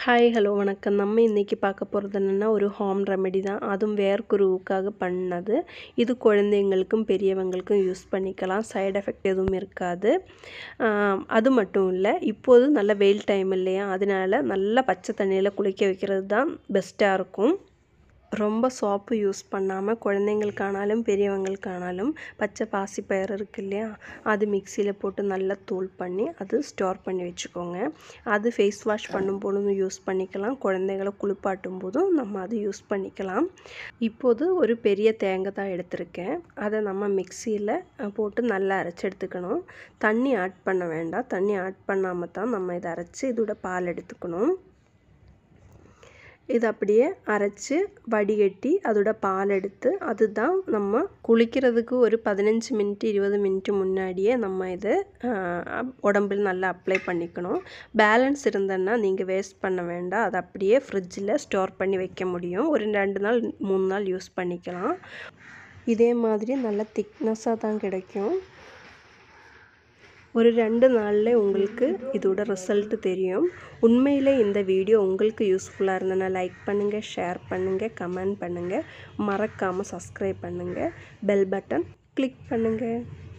hi hello வணக்கம் நம்ம இன்றைக்கி பார்க்க போகிறது என்னென்னா ஒரு ஹோம் ரெமெடி தான் அதுவும் வேர்க்குருவுக்காக பண்ணது இது குழந்தைங்களுக்கும் பெரியவங்களுக்கும் யூஸ் பண்ணிக்கலாம் சைடு எஃபெக்ட் எதுவும் இருக்காது ஆம், அது மட்டும் இல்லை இப்போது நல்ல வெயில் டைம் இல்லையா அதனால நல்லா பச்சை தண்ணியில் குளிக்க வைக்கிறது தான் பெஸ்ட்டாக இருக்கும் ரொம்ப சோப்பு யூஸ் பண்ணாமல் குழந்தைங்களுக்கானாலும் பெரியவங்களுக்கானாலும் பச்சை பாசிப்பயிறு இருக்கு இல்லையா அது மிக்சியில் போட்டு நல்லா தூள் பண்ணி அது ஸ்டோர் பண்ணி வச்சுக்கோங்க அது ஃபேஸ் வாஷ் பண்ணும் பொழுதும் யூஸ் பண்ணிக்கலாம் குழந்தைகளை குளிப்பாட்டும் போதும் நம்ம அது யூஸ் பண்ணிக்கலாம் இப்போது ஒரு பெரிய தேங்காய் தான் எடுத்திருக்கேன் அதை நம்ம மிக்சியில் போட்டு நல்லா அரைச்சி எடுத்துக்கணும் தண்ணி ஆட் பண்ண வேண்டாம் தண்ணி ஆட் பண்ணாமல் தான் நம்ம இதை அரைச்சி இதோட பால் எடுத்துக்கணும் இது அப்படியே அரைச்சி வடிகட்டி அதோட பால் எடுத்து அதுதான் நம்ம குளிக்கிறதுக்கு ஒரு பதினஞ்சு மினிட் இருபது மினிட் முன்னாடியே நம்ம இதை உடம்பில் நல்லா அப்ளை பண்ணிக்கணும் பேலன்ஸ் இருந்ததுன்னா நீங்கள் வேஸ்ட் பண்ண வேண்டாம் அதை அப்படியே ஃப்ரிட்ஜில் ஸ்டோர் பண்ணி வைக்க முடியும் ஒரு ரெண்டு நாள் மூணு நாள் யூஸ் பண்ணிக்கலாம் இதே மாதிரி நல்ல திக்னஸாக தான் கிடைக்கும் ஒரு ரெண்டு நாளில் உங்களுக்கு இதோட ரிசல்ட் தெரியும் உண்மையில் இந்த வீடியோ உங்களுக்கு யூஸ்ஃபுல்லாக இருந்ததுன்னா லைக் பண்ணுங்கள் ஷேர் பண்ணுங்கள் கமெண்ட் பண்ணுங்கள் மறக்காமல் சப்ஸ்கிரைப் பண்ணுங்கள் பெல் பட்டன் கிளிக் பண்ணுங்கள்